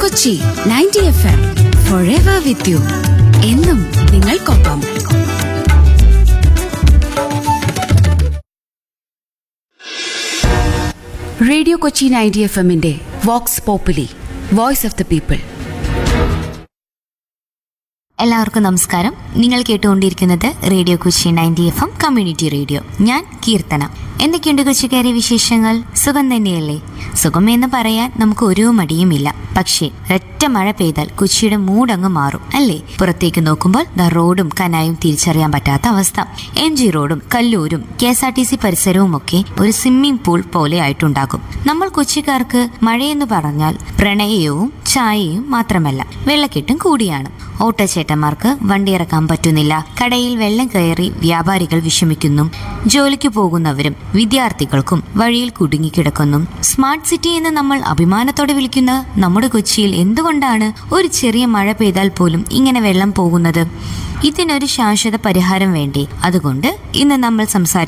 Kochi ninety F M forever with you എന്നും നിങ്ങൾക്കൊപ്പം radio Kochi ninety F എമ്മിന്റെ vox populi voice of the people എല്ലാവർക്കും നമസ്കാരം നിങ്ങൾ കേട്ടുകൊണ്ടിരിക്കുന്നത് radio Kochi ninety F M community radio ഞാൻ കീർത്തന എന്തൊക്കെയുണ്ട് കൊച്ചിക്കാരി വിശേഷങ്ങൾ സുഖം തന്നെയല്ലേ സുഖം എന്ന് പറയാൻ നമുക്ക് ഒരു മടിയുമില്ല പക്ഷേ ഒറ്റ മഴ പെയ്താൽ കൊച്ചിയുടെ മൂടങ്ങ് മാറും അല്ലേ പുറത്തേക്ക് നോക്കുമ്പോൾ ദ റോഡും കനായും തിരിച്ചറിയാൻ പറ്റാത്ത അവസ്ഥ എം ജി റോഡും കല്ലൂരും K S R T C പരിസരവും ഒക്കെ ഒരു സ്വിമ്മിംഗ് പൂൾ പോലെ ആയിട്ടുണ്ടാകും നമ്മൾ കൊച്ചിക്കാർക്ക് മഴയെന്ന് പറഞ്ഞാൽ പ്രണയവും ചായയും മാത്രമല്ല വെള്ളക്കെട്ടും കൂടിയാണ് ഓട്ടോച്ചേട്ടന്മാർക്ക് വണ്ടി ഇറക്കാൻ പറ്റുന്നില്ല കടയിൽ വെള്ളം കയറി വ്യാപാരികൾ വിഷമിക്കുന്നു ജോലിക്ക് പോകുന്നവരും വിദ്യാർത്ഥികൾക്കും വഴിയിൽ കുടുങ്ങിക്കിടക്കുന്നു സ്മാർട്ട് സിറ്റി എന്ന് നമ്മൾ അഭിമാനത്തോടെ വിളിക്കുന്ന നമ്മുടെ കൊച്ചിയിൽ എന്തുകൊണ്ടാണ് ഒരു ചെറിയ മഴ പെയ്താൽ പോലും ഇങ്ങനെ വെള്ളം പോകുന്നത് ഇതിനൊരു ശാശ്വത പരിഹാരം വേണ്ടേ അതുകൊണ്ട് ഇന്ന് നമ്മൾ സംസാരിക്കുന്നത്